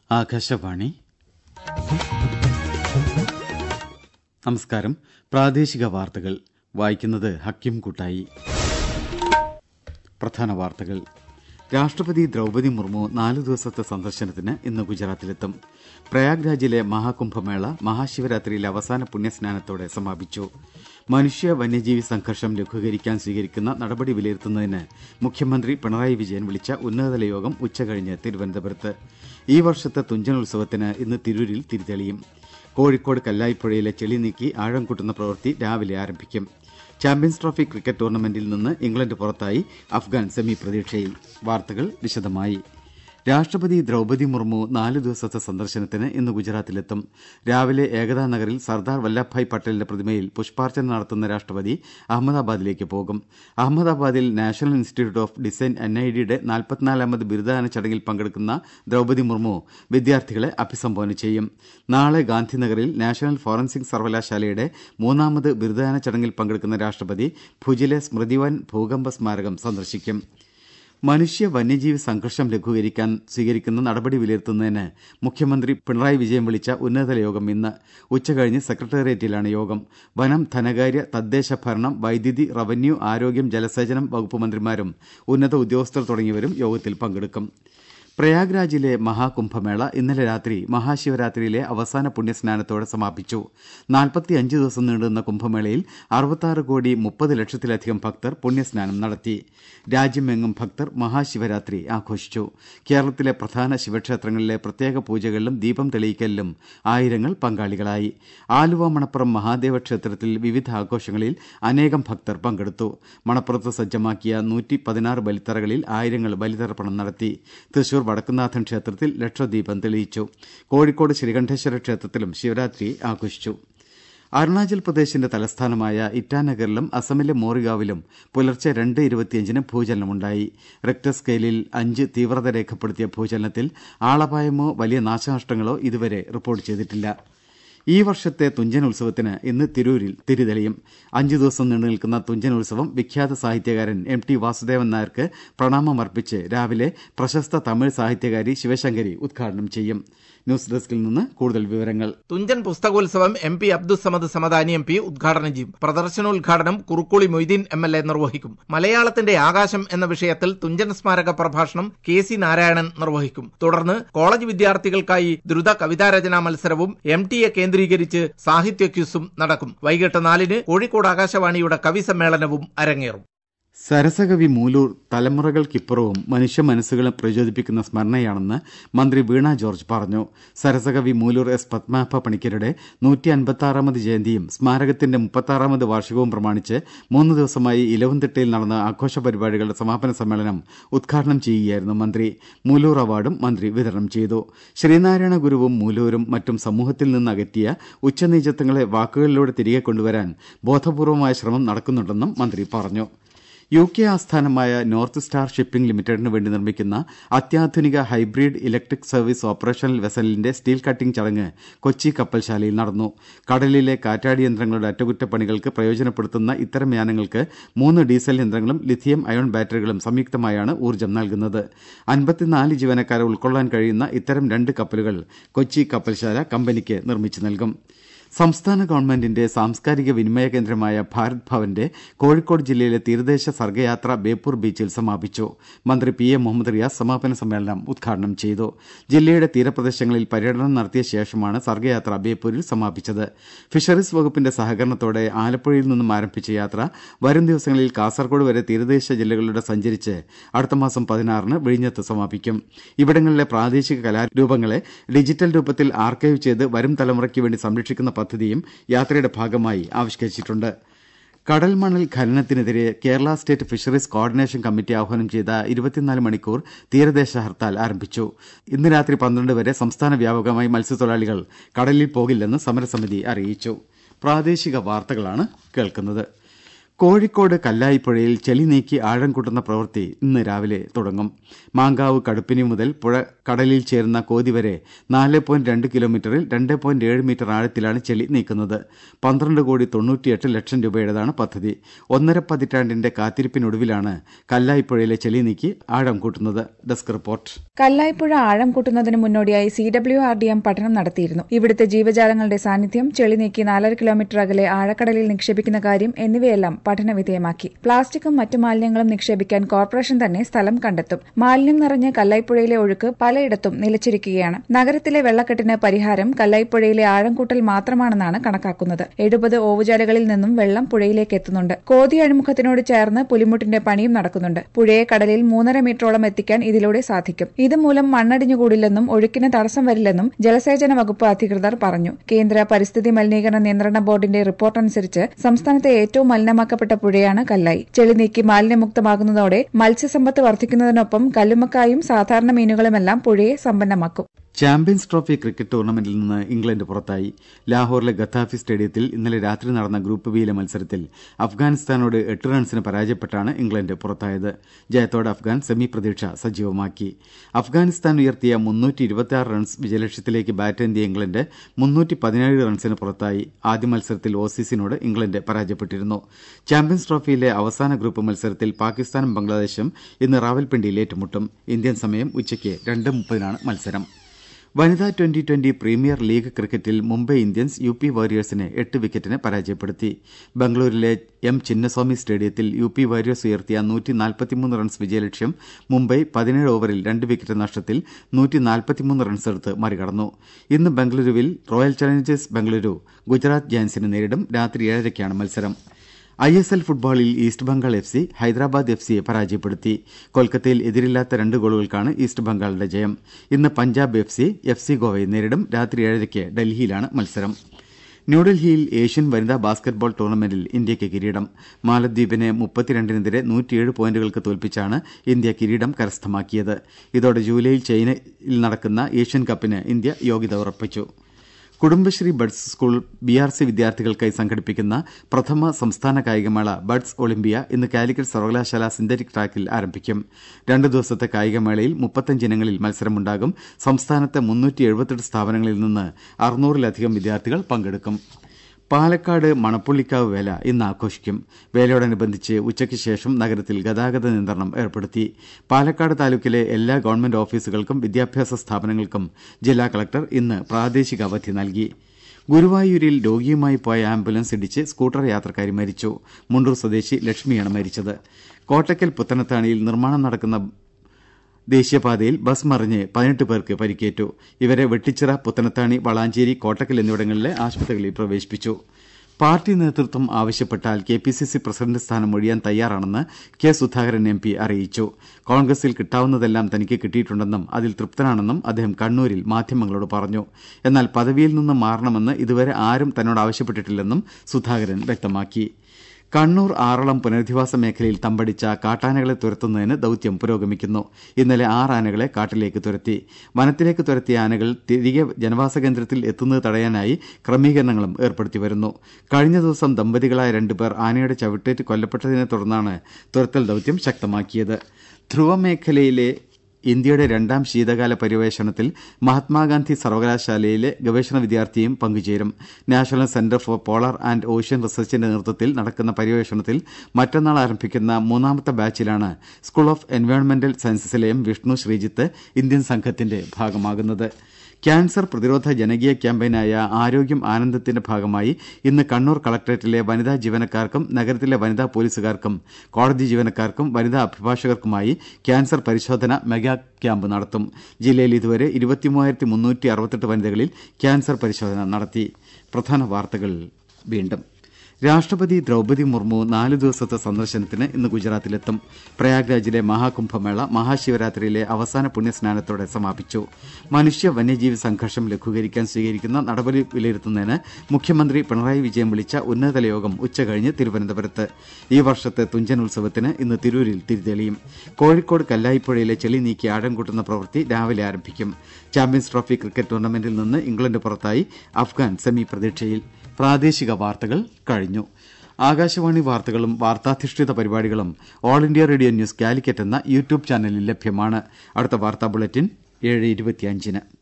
ആകാശവാണി നമസ്കാരം പ്രാദേശിക വാർത്തകൾ വായിക്കുന്നത് ഹക്കിം കുട്ടായി പ്രധാന വാർത്തകൾ രാഷ്ട്രപതി ദ്രൌപതി മുർമു നാലു ദിവസത്തെ സന്ദർശനത്തിന് ഇന്ന് ഗുജറാത്തിലെത്തും പ്രയാഗ്രാജിലെ മഹാകുംഭമേള മഹാശിവരാത്രിയിലെ അവസാന പുണ്യസ്നാനത്തോടെ സമാപിച്ചു മനുഷ്യ വന്യജീവി സംഘർഷം ലഘൂകരിക്കാൻ സ്വീകരിക്കുന്ന നടപടി വിലയിരുത്തുന്നതിന് മുഖ്യമന്ത്രി പിണറായി വിജയൻ വിളിച്ച ഉന്നതതല യോഗം ഉച്ചകഴിഞ്ഞ് തിരുവനന്തപുരത്ത് ഈ വർഷത്തെ തുഞ്ചൻ ഉത്സവത്തിന് ഇന്ന് തിരൂരിൽ തിരിതെളിയും കോഴിക്കോട് കല്ലായിപ്പുഴയിലെ ചെളി നീക്കി ആഴം കൂട്ടുന്ന പ്രവൃത്തി രാവിലെ ആരംഭിക്കും ചാമ്പ്യൻസ് ട്രോഫി ക്രിക്കറ്റ് ടൂർണമെന്റിൽ നിന്ന് ഇംഗ്ലണ്ട് പുറത്തായി അഫ്ഗാൻ സെമി പ്രതീക്ഷയിൽ വാർത്തകൾ വിശദമായി രാഷ്ട്രപതി ദ്രൌപതി മുർമു നാല് ദിവസത്തെ സന്ദർശനത്തിന് ഇന്ന് ഗുജറാത്തിലെത്തും രാവിലെ ഏകതാ നഗറിൽ സർദാർ വല്ലഭ്ഭായ് പട്ടേലിന്റെ പ്രതിമയിൽ പുഷ്പാർച്ചന നടത്തുന്ന രാഷ്ട്രപതി അഹമ്മദാബാദിലേക്ക് പോകും അഹമ്മദാബാദിൽ National Institute of Design N I ഡിയുടെ നാൽപ്പത്തിനാലാമത് ബിരുദദാന ചടങ്ങിൽ പങ്കെടുക്കുന്ന ദ്രൌപതി മുർമു വിദ്യാർത്ഥികളെ അഭിസംബോധന ചെയ്യും നാളെ ഗാന്ധിനഗറിൽ നാഷണൽ ഫോറൻസിക് സർവകലാശാലയുടെ മൂന്നാമത് ബിരുദദാന ചടങ്ങിൽ പങ്കെടുക്കുന്ന രാഷ്ട്രപതി ഭുജിലെ സ്മൃതിവൻ ഭൂകമ്പ സ്മാരകം സന്ദർശിക്കും മനുഷ്യ വന്യജീവി സംഘർഷം ലഘൂകരിക്കാൻ സ്വീകരിക്കുന്ന നടപടി വിലയിരുത്തുന്നതിന് മുഖ്യമന്ത്രി പിണറായി വിജയൻ വിളിച്ച ഉന്നതതല യോഗം ഇന്ന് ഉച്ചകഴിഞ്ഞ് സെക്രട്ടേറിയറ്റിലാണ് യോഗം വനം ധനകാര്യ തദ്ദേശ ഭരണം വൈദ്യുതി റവന്യൂ ആരോഗ്യം ജലസേചനം വകുപ്പ് മന്ത്രിമാരും ഉന്നത ഉദ്യോഗസ്ഥർ തുടങ്ങിയവരും യോഗത്തിൽ പങ്കെടുക്കും പ്രയാഗ്രാജിലെ മഹാകുംഭമേള ഇന്നലെ രാത്രി മഹാശിവരാത്രിയിലെ അവസാന പുണ്യസ്നാനത്തോടെ സമാപിച്ചു നാൽപ്പത്തിയഞ്ച് ദിവസം നീണ്ടുനിന്ന കുംഭമേളയിൽ അറുപത്താറ് കോടി മുപ്പത് ലക്ഷത്തിലധികം ഭക്തർ പുണ്യസ്നാനം നടത്തി രാജ്യമെങ്ങും ഭക്തർ മഹാശിവരാത്രി ആഘോഷിച്ചു കേരളത്തിലെ പ്രധാന ശിവക്ഷേത്രങ്ങളിലെ പ്രത്യേക പൂജകളിലും ദീപം തെളിയിക്കലിലും ആയിരങ്ങൾ പങ്കാളികളായി ആലുവ മണപ്പുറം മഹാദേവ ക്ഷേത്രത്തിൽ വിവിധ ആഘോഷങ്ങളിൽ അനേകം ഭക്തർ പങ്കെടുത്തു മണപ്പുറത്ത് സജ്ജമാക്കിയ നൂറ്റി പതിനാറ് ബലിത്തറകളിൽ ആയിരങ്ങൾ ബലിതർപ്പണം നടത്തി തൃശൂർ വടക്കുന്നാഥൻ ക്ഷേത്രത്തിൽ ലക്ഷദ്വീപം തെളിയിച്ചു കോഴിക്കോട് ശ്രീകണ്ഠേശ്വര ക്ഷേത്രത്തിലും ശിവരാത്രി ആഘോഷിച്ചു അരുണാചൽ പ്രദേശിന്റെ തലസ്ഥാനമായ ഇറ്റാനഗറിലും അസമിലെ മോറിഗാവിലും പുലർച്ചെ രണ്ട് ഇരുപത്തിയഞ്ചിന് ഭൂചലനമുണ്ടായി റിക്ടർ സ്കെയിലിൽ അഞ്ച് തീവ്രത രേഖപ്പെടുത്തിയ ഭൂചലനത്തിൽ ആളപായമോ വലിയ നാശനഷ്ടങ്ങളോ ഇതുവരെ റിപ്പോർട്ട് ചെയ്തിട്ടില്ല ഈ വർഷത്തെ തുഞ്ചൻ ഉത്സവത്തിന് ഇന്ന് തിരൂരിൽ തിരിതെളിയും അഞ്ചു ദിവസം നീണ്ടുനിൽക്കുന്ന തുഞ്ചൻ ഉത്സവം വിഖ്യാത സാഹിത്യകാരൻ എം ടി വാസുദേവൻ നായർക്ക് പ്രണാമമർപ്പിച്ച് രാവിലെ പ്രശസ്ത തമിഴ് സാഹിത്യകാരി ശിവശങ്കരി ഉദ്ഘാടനം ചെയ്യും ന്യൂസ് ഡെസ്കിൽ നിന്ന് കൂടുതൽ വിവരങ്ങൾ തുഞ്ചൻ പുസ്തകോത്സവം M P Abdussamad Samadani M P ഉദ്ഘാടനം ചെയ്യും പ്രദർശനോദ്ഘാടനം Kurukkoli Moideen M L A നിർവഹിക്കും മലയാളത്തിന്റെ ആകാശം എന്ന വിഷയത്തിൽ തുഞ്ചൻ സ്മാരക പ്രഭാഷണം കെ സി നാരായണൻ നിർവഹിക്കും തുടർന്ന് കോളേജ് വിദ്യാർത്ഥികൾക്കായി ദ്രുത കവിതാരചനാ മത്സരവും എം ടി എ കേന്ദ്രീകരിച്ച് സാഹിത്യ ക്യൂസും നടക്കും വൈകിട്ട് നാലിന് കോഴിക്കോട് ആകാശവാണിയുടെ കവി സമ്മേളനവും അരങ്ങേറും സരസകവി മൂലൂർ തലമുറകൾക്കിപ്പുറവും മനുഷ്യ മനസ്സുകളെ പ്രചോദിപ്പിക്കുന്ന സ്മരണയാണെന്ന് മന്ത്രി വീണ ജോർജ് പറഞ്ഞു സരസകവി മൂലൂർ എസ് പത്മാഭ പണിക്കരുടെ നൂറ്റി അൻപത്താറാമത് ജയന്തിയും സ്മാരകത്തിന്റെ മുപ്പത്താറാമത് വാർഷികവും പ്രമാണിച്ച് മൂന്ന് ദിവസമായി ഇലവന്തിട്ടയിൽ നടന്ന ആഘോഷ പരിപാടികളുടെ സമാപന സമ്മേളനം ഉദ്ഘാടനം ചെയ്യുകയായിരുന്നു മന്ത്രി മൂലൂർ അവാർഡും മന്ത്രി വിതരണം ചെയ്തു ശ്രീനാരായണ ഗുരുവും മൂലൂരും മറ്റും സമൂഹത്തിൽ നിന്ന് അകറ്റിയ ഉച്ചനീചത്വങ്ങളെ വാക്കുകളിലൂടെ തിരികെ കൊണ്ടുവരാൻ ബോധപൂർവമായ ശ്രമം നടക്കുന്നുണ്ടെന്നും മന്ത്രി പറഞ്ഞു യു കെ ആസ്ഥാനമായ നോർത്ത് സ്റ്റാർ ഷിപ്പിംഗ് ലിമിറ്റഡിന് വേണ്ടി നിർമ്മിക്കുന്ന അത്യാധുനിക ഹൈബ്രിഡ് ഇലക്ട്രിക് സർവീസ് ഓപ്പറേഷണൽ വെസലിന്റെ സ്റ്റീൽ കട്ടിംഗ് ചടങ്ങ് കൊച്ചി കപ്പൽശാലയിൽ നടന്നു കടലിലെ കാറ്റാടി യന്ത്രങ്ങളുടെ അറ്റകുറ്റപ്പണികൾക്ക് പ്രയോജനപ്പെടുത്തുന്ന ഇത്തരം യാനങ്ങൾക്ക് മൂന്ന് ഡീസൽ യന്ത്രങ്ങളും ലിഥിയം അയോൺ ബാറ്ററികളും സംയുക്തമായാണ് ഊർജ്ജം നൽകുന്നത് അൻപത്തിനാല് ജീവനക്കാരെ ഉൾക്കൊള്ളാൻ കഴിയുന്ന ഇത്തരം രണ്ട് കപ്പലുകൾ കൊച്ചി കപ്പൽശാല കമ്പനിക്ക് നിർമ്മിച്ചു നൽകും സംസ്ഥാന ഗവൺമെന്റിന്റെ സാംസ്കാരിക വിനിമയ കേന്ദ്രമായ ഭാരത് ഭവന്റെ കോഴിക്കോട് ജില്ലയിലെ തീരദേശ സർഗയാത്ര ബേപ്പൂർ ബീച്ചിൽ സമാപിച്ചു മന്ത്രി പി എ മുഹമ്മദ് റിയാസ് സമാപന സമ്മേളനം ഉദ്ഘാടനം ചെയ്തു ജില്ലയുടെ തീരപ്രദേശങ്ങളിൽ പര്യടനം നടത്തിയ ശേഷമാണ് സർഗയാത്ര ബേപ്പൂരിൽ സമാപിച്ചത് ഫിഷറീസ് വകുപ്പിന്റെ സഹകരണത്തോടെ ആലപ്പുഴയിൽ നിന്നും ആരംഭിച്ച യാത്ര വരും ദിവസങ്ങളിൽ കാസർഗോഡ് വരെ തീരദേശ ജില്ലകളിലൂടെ സഞ്ചരിച്ച് അടുത്ത മാസം പതിനാറിന് വിഴിഞ്ഞത്ത് സമാപിക്കും ഇവിടങ്ങളിലെ പ്രാദേശിക കലാരൂപങ്ങളെ ഡിജിറ്റൽ രൂപത്തിൽ ആർക്കൈവ് ചെയ്ത് വരും തലമുറയ്ക്ക് വേണ്ടി സംരക്ഷിക്കുന്ന പദ്ധതിയും യാത്രയുടെ ഭാഗമായി ആവിഷ്കരിച്ചിട്ടുണ്ട് കടൽ മണൽ ഖനനത്തിനെതിരെ Kerala State Fisheries Coordination Committee ആഹ്വാനം ചെയ്ത ഇരുപത്തിനാല് മണിക്കൂർ തീരദേശ ഹർത്താൽ ആരംഭിച്ചു ഇന്ന് രാത്രി പന്ത്രണ്ട് വരെ സംസ്ഥാന വ്യാപകമായി മത്സ്യത്തൊഴിലാളികൾ കടലിൽ പോകില്ലെന്ന് സമരസമിതി അറിയിച്ചു പ്രാദേശിക വാർത്തകളാണ് കേൾക്കുന്നത് കോഴിക്കോട് കല്ലായിപ്പുഴയിൽ ചെളി നീക്കി ആഴം കൂട്ടുന്ന പ്രവൃത്തി ഇന്ന് രാവിലെ തുടങ്ങും മാങ്കാവ് കടുപ്പിനി മുതൽ പുഴ കടലിൽ ചേരുന്ന കോതി വരെ നാല് പോയിന്റ് രണ്ട് കിലോമീറ്ററിൽ രണ്ട് പോയിന്റ് ഏഴ് മീറ്റർ ആഴത്തിലാണ് ചെളി നീക്കുന്നത് പന്ത്രണ്ട് കോടി തൊണ്ണൂറ്റിയെട്ട് ലക്ഷം രൂപയുടേതാണ് പദ്ധതി ഒന്നര പതിറ്റാണ്ടിന്റെ കാത്തിരിപ്പിനൊടുവിലാണ് കല്ലായിപ്പുഴയിലെ ചെളി നീക്കി ആഴം കൂട്ടുന്നത് ഡെസ്ക് റിപ്പോർട്ട് കല്ലായിപ്പുഴ ആഴം കൂട്ടുന്നതിന് മുന്നോടിയായി C W R D M പഠനം നടത്തിയിരുന്നു ഇവിടുത്തെ ജീവജാലങ്ങളുടെ സാന്നിധ്യം ചെളി നീക്കി നാലര കിലോമീറ്റർ അകലെ ആഴക്കടലിൽ നിക്ഷേപിക്കുന്ന കാര്യം എന്നിവയെല്ലാം പഠനവിധേയമാക്കി പ്ലാസ്റ്റിക്കും മറ്റു മാലിന്യങ്ങളും നിക്ഷേപിക്കാൻ കോർപ്പറേഷൻ തന്നെ സ്ഥലം കണ്ടെത്തും മാലിന്യം നിറഞ്ഞ് കല്ലായിപ്പുഴയിലെ ഒഴുക്ക് പലയിടത്തും നിലച്ചിരിക്കുകയാണ് നഗരത്തിലെ വെള്ളക്കെട്ടിന് പരിഹാരം കല്ലായിപ്പുഴയിലെ ആഴംകൂട്ടൽ മാത്രമാണെന്നാണ് കണക്കാക്കുന്നത് എഴുപത് ഓവുചാലുകളിൽ നിന്നും വെള്ളം പുഴയിലേക്ക് എത്തുന്നുണ്ട് കോതി അഴിമുഖത്തിനോട് ചേർന്ന് പുലിമുട്ടിന്റെ പണിയും നടക്കുന്നുണ്ട് പുഴയെ കടലിൽ മൂന്നര മീറ്ററോളം എത്തിക്കാൻ ഇതിലൂടെ സാധിക്കും ഇതുമൂലം മണ്ണടിഞ്ഞുകൂടില്ലെന്നും ഒഴുക്കിന് തടസ്സം വരില്ലെന്നും ജലസേചന വകുപ്പ് അധികൃതർ പറഞ്ഞു കേന്ദ്ര പരിസ്ഥിതി മലിനീകരണ നിയന്ത്രണ ബോർഡിന്റെ റിപ്പോർട്ടനുസരിച്ച് സംസ്ഥാനത്തെ ഏറ്റവും മലിനമാക്കപ്പെട്ട പുഴയാണ് കല്ലായി ചെളി നീക്കി മാലിന്യമുക്തമാകുന്നതോടെ മത്സ്യസമ്പത്ത് വർദ്ധിക്കുന്നതിനൊപ്പം കല്ലുമക്കായും സാധാരണ മീനുകളുമെല്ലാം പുഴയെ സമ്പന്നമാക്കും ചാമ്പ്യൻസ് ട്രോഫി ക്രിക്കറ്റ് ടൂർണമെന്റിൽ നിന്ന് ഇംഗ്ലണ്ട് പുറത്തായി ലാഹോറിലെ ഗത്താഫി സ്റ്റേഡിയത്തിൽ ഇന്നലെ രാത്രി നടന്ന ഗ്രൂപ്പ് ബിയിലെ മത്സരത്തിൽ അഫ്ഗാനിസ്ഥാനോട് എട്ട് റൺസിന് പരാജയപ്പെട്ടാണ് ഇംഗ്ലണ്ട് പുറത്തായത് ജയത്തോടെ അഫ്ഗാൻ സെമി പ്രതീക്ഷ സജീവമാക്കി അഫ്ഗാനിസ്ഥാൻ ഉയർത്തിയ റൺസ് വിജയലക്ഷ്യത്തിലേക്ക് ബാറ്റേന്തിയ ഇംഗ്ലണ്ട് മുന്നൂറ്റി പതിനേഴ് റൺസിന് പുറത്തായി ആദ്യ മത്സരത്തിൽ ഓസീസിനോട് ഇംഗ്ലണ്ട് പരാജയപ്പെട്ടിരുന്നു ചാമ്പ്യൻസ് ട്രോഫിയിലെ അവസാന ഗ്രൂപ്പ് മത്സരത്തിൽ പാകിസ്ഥാനും ബംഗ്ലാദേശും ഇന്ന് റാവൽപിണ്ടിയിൽ ഏറ്റുമുട്ടും ഇന്ത്യൻ സമയം ഉച്ചയ്ക്ക് രണ്ട് മുപ്പതിനാണ് മത്സരം വനിതാ ട്വന്റി ട്വന്റി പ്രീമിയർ ലീഗ് ക്രിക്കറ്റിൽ മുംബൈ ഇന്ത്യൻസ് യു പി വാരിയേഴ്സിനെ എട്ട് വിക്കറ്റിന് പരാജയപ്പെടുത്തി ബംഗളൂരുവിലെ എം ചിന്നസ്വാമി സ്റ്റേഡിയത്തിൽ യു പി വാരിയേഴ്സ് ഉയർത്തിയ നൂറ്റി നാൽപ്പത്തിമൂന്ന് റൺസ് വിജയലക്ഷ്യം മുംബൈ പതിനേഴ് ഓവറിൽ രണ്ട് വിക്കറ്റ് നഷ്ടത്തിൽ നൂറ്റി നാൽപ്പത്തിമൂന്ന് റൺസെടുത്ത് മറികടന്നു ഇന്ന് ബംഗളൂരുവിൽ റോയൽ ചലഞ്ചേഴ്സ് ബംഗളൂരു ഗുജറാത്ത് ജയൻസിനെ നേരിടും രാത്രി ഏഴരയ്ക്കാണ് മത്സരം ഐ എസ് എൽ ഫുട്ബോളിൽ East Bengal F C Hyderabad F സിയെ പരാജയപ്പെടുത്തി കൊൽക്കത്തയിൽ എതിരില്ലാത്ത രണ്ട് ഗോളുകൾക്കാണ് ഈസ്റ്റ് ബംഗാളിന്റെ ജയം ഇന്ന് Punjab F C F C ഗോവയെ നേരിടും രാത്രി ഏഴരയ്ക്ക് ഡൽഹിയിലാണ് മത്സരം ന്യൂഡൽഹിയിൽ ഏഷ്യൻ വനിതാ ബാസ്ക്കറ്റ്ബോൾ ടൂർണമെന്റിൽ ഇന്ത്യയ്ക്ക് കിരീടം മാലദ്വീപിനെ മുപ്പത്തിരണ്ടിനെതിരെ നൂറ്റിയേഴ് പോയിന്റുകൾക്ക് തോൽപ്പിച്ചാണ് ഇന്ത്യ കിരീടം കരസ്ഥമാക്കിയത് ഇതോടെ ജൂലൈയിൽ ചൈനയിൽ നടക്കുന്ന ഏഷ്യൻ കപ്പിന് ഇന്ത്യ യോഗ്യത ഉറപ്പിച്ചു Kudumbashree Buds School B R C വിദ്യാർത്ഥികൾക്കായി സംഘടിപ്പിക്കുന്ന പ്രഥമ സംസ്ഥാന കായികമേള ബഡ്സ് ഒളിമ്പിയ ഇന്ന് കാലിക്കറ്റ് സർവകലാശാല സിന്തറ്റിക് ട്രാക്കിൽ ആരംഭിക്കും രണ്ടു ദിവസത്തെ കായികമേളയിൽ മുപ്പത്തഞ്ച് ഇനങ്ങളിൽ മത്സരമുണ്ടാകും സംസ്ഥാനത്തെ മുന്നൂറ്റി എഴുപത്തെട്ട് സ്ഥാപനങ്ങളിൽ നിന്ന് അറുന്നൂറിലധികം വിദ്യാർത്ഥികൾ പങ്കെടുക്കും പാലക്കാട് മണപ്പുള്ളിക്കാവ് വേല ഇന്ന് ആഘോഷിക്കും വേലയോടനുബന്ധിച്ച് ഉച്ചയ്ക്ക് ശേഷം നഗരത്തിൽ ഗതാഗത നിയന്ത്രണം ഏർപ്പെടുത്തി പാലക്കാട് താലൂക്കിലെ എല്ലാ ഗവൺമെന്റ് ഓഫീസുകൾക്കും വിദ്യാഭ്യാസ സ്ഥാപനങ്ങൾക്കും ജില്ലാ കളക്ടർ ഇന്ന് പ്രാദേശിക അവധി നൽകി ഗുരുവായൂരിൽ രോഗിയുമായി പോയ ആംബുലൻസ് ഇടിച്ച് സ്കൂട്ടർ യാത്രക്കാരി മരിച്ചു മുണ്ടൂർ സ്വദേശി ലക്ഷ്മിയാണ് മരിച്ചത് കോട്ടക്കൽ പുത്തനത്താണിയിൽ നിർമ്മാണം നടക്കുന്ന ദേശീയപാതയിൽ ബസ് മറിഞ്ഞ് പതിനെട്ട് പേർക്ക് പരിക്കേറ്റു ഇവരെ വെട്ടിച്ചിറ പുത്തനത്താണി വളാഞ്ചേരി കോട്ടക്കൽ എന്നിവിടങ്ങളിലെ ആശുപത്രികളിൽ പ്രവേശിപ്പിച്ചു പാർട്ടി നേതൃത്വം ആവശ്യപ്പെട്ടാൽ K P C C president സ്ഥാനം ഒഴിയാൻ തയ്യാറാണെന്ന് കെ സുധാകരൻ എം പി അറിയിച്ചു കോൺഗ്രസിൽ കിട്ടാവുന്നതെല്ലാം തനിക്ക് കിട്ടിയിട്ടുണ്ടെന്നും അതിൽ തൃപ്തനാണെന്നും അദ്ദേഹം കണ്ണൂരിൽ മാധ്യമങ്ങളോട് പറഞ്ഞു എന്നാൽ പദവിയിൽ നിന്ന് മാറണമെന്ന് ഇതുവരെ ആരും തന്നോട് ആവശ്യപ്പെട്ടിട്ടില്ലെന്നും സുധാകരൻ വ്യക്തമാക്കി കണ്ണൂർ ആറളം പുനരധിവാസ മേഖലയിൽ തമ്പടിച്ച കാട്ടാനകളെ തുരത്തുന്നതിന് ദൌത്യം പുരോഗമിക്കുന്നു ഇന്നലെ ആറ് ആനകളെ കാട്ടിലേക്ക് തുരത്തി വനത്തിലേക്ക് തുരത്തിയ ആനകൾ തിരികെ ജനവാസ കേന്ദ്രത്തിൽ എത്തുന്നത് തടയാനായി ക്രമീകരണങ്ങളും ഏർപ്പെടുത്തി വരുന്നു കഴിഞ്ഞ ദിവസം ദമ്പതികളായ രണ്ടുപേർ ആനയുടെ ചവിട്ടേറ്റ് കൊല്ലപ്പെട്ടതിനെ തുടർന്നാണ് തുരത്തൽ ദൌത്യം ശക്തമാക്കിയത് ധ്രുവമേഖലയിലെ ഇന്ത്യയുടെ രണ്ടാം ശീതകാല പര്യവേഷണത്തിൽ മഹാത്മാഗാന്ധി സർവകലാശാലയിലെ ഗവേഷണ വിദ്യാർത്ഥിയും പങ്കുചേരും National Centre for Polar and Ocean റിസർച്ചിന്റെ നേതൃത്വത്തിൽ നടക്കുന്ന പര്യവേഷണത്തിൽ മറ്റന്നാൾ ആരംഭിക്കുന്ന മൂന്നാമത്തെ ബാച്ചിലാണ് സ്കൂൾ ഓഫ് എൻവയോൺമെന്റൽ സയൻസസിലെ എം വിഷ്ണു ശ്രീജിത്ത് ഇന്ത്യൻ സംഘത്തിന്റെ ഭാഗമാകുന്നത് ക്യാൻസർ പ്രതിരോധ ജനകീയ ക്യാമ്പയിനായ ആരോഗ്യം ആനന്ദത്തിന്റെ ഭാഗമായി ഇന്ന് കണ്ണൂർ കളക്ടറേറ്റിലെ വനിതാ ജീവനക്കാർക്കും നഗരത്തിലെ വനിതാ പോലീസുകാർക്കും കോടതി ജീവനക്കാർക്കും വനിതാ അഭിഭാഷകർക്കുമായി ക്യാൻസർ പരിശോധന മെഗാ ക്യാമ്പ് നടത്തും ജില്ലയിൽ ഇതുവരെ ഇരുപത്തിമൂവായിരത്തി വനിതകളിൽ ക്യാൻസർ പരിശോധന നടത്തി പ്രധാന വാർത്തകൾ വീണ്ടും രാഷ്ട്രപതി ദ്രൌപതി മുർമു നാലു ദിവസത്തെ സന്ദർശനത്തിന് ഇന്ന് ഗുജറാത്തിലെത്തും പ്രയാഗ്രാജിലെ മഹാകുംഭമേള മഹാശിവരാത്രിയിലെ അവസാന പുണ്യസ്നാനത്തോടെ സമാപിച്ചു മനുഷ്യ വന്യജീവി സംഘർഷം ലഘൂകരിക്കാൻ സ്വീകരിക്കുന്ന നടപടി വിലയിരുത്തുന്നതിന് മുഖ്യമന്ത്രി പിണറായി വിജയൻ വിളിച്ച ഉന്നതതല യോഗം ഉച്ചകഴിഞ്ഞ് തിരുവനന്തപുരത്ത് ഈ വർഷത്തെ തുഞ്ചൻ ഉത്സവത്തിന് ഇന്ന് തിരൂരിൽ തിരിതെളിയും കോഴിക്കോട് കല്ലായിപ്പുഴയിലെ ചെളി നീക്കി ആഴം കൂട്ടുന്ന പ്രവൃത്തി രാവിലെ ആരംഭിക്കും ചാമ്പ്യൻസ് ട്രോഫി ക്രിക്കറ്റ് ടൂർണമെന്റിൽ നിന്ന് ഇംഗ്ലണ്ട് പുറത്തായി അഫ്ഗാൻ സെമി പ്രതീക്ഷയിൽ പ്രാദേശിക വാർത്തകൾ കഴിഞ്ഞു ആകാശവാണി വാർത്തകളും വാർത്താധിഷ്ഠിത പരിപാടികളും All India Radio News Calicut എന്ന യൂട്യൂബ് ചാനലിൽ ലഭ്യമാണ് അടുത്ത വാർത്താ ബുള്ളറ്റിൻ ഏഴ് ഇരുപത്തിയഞ്ചിന്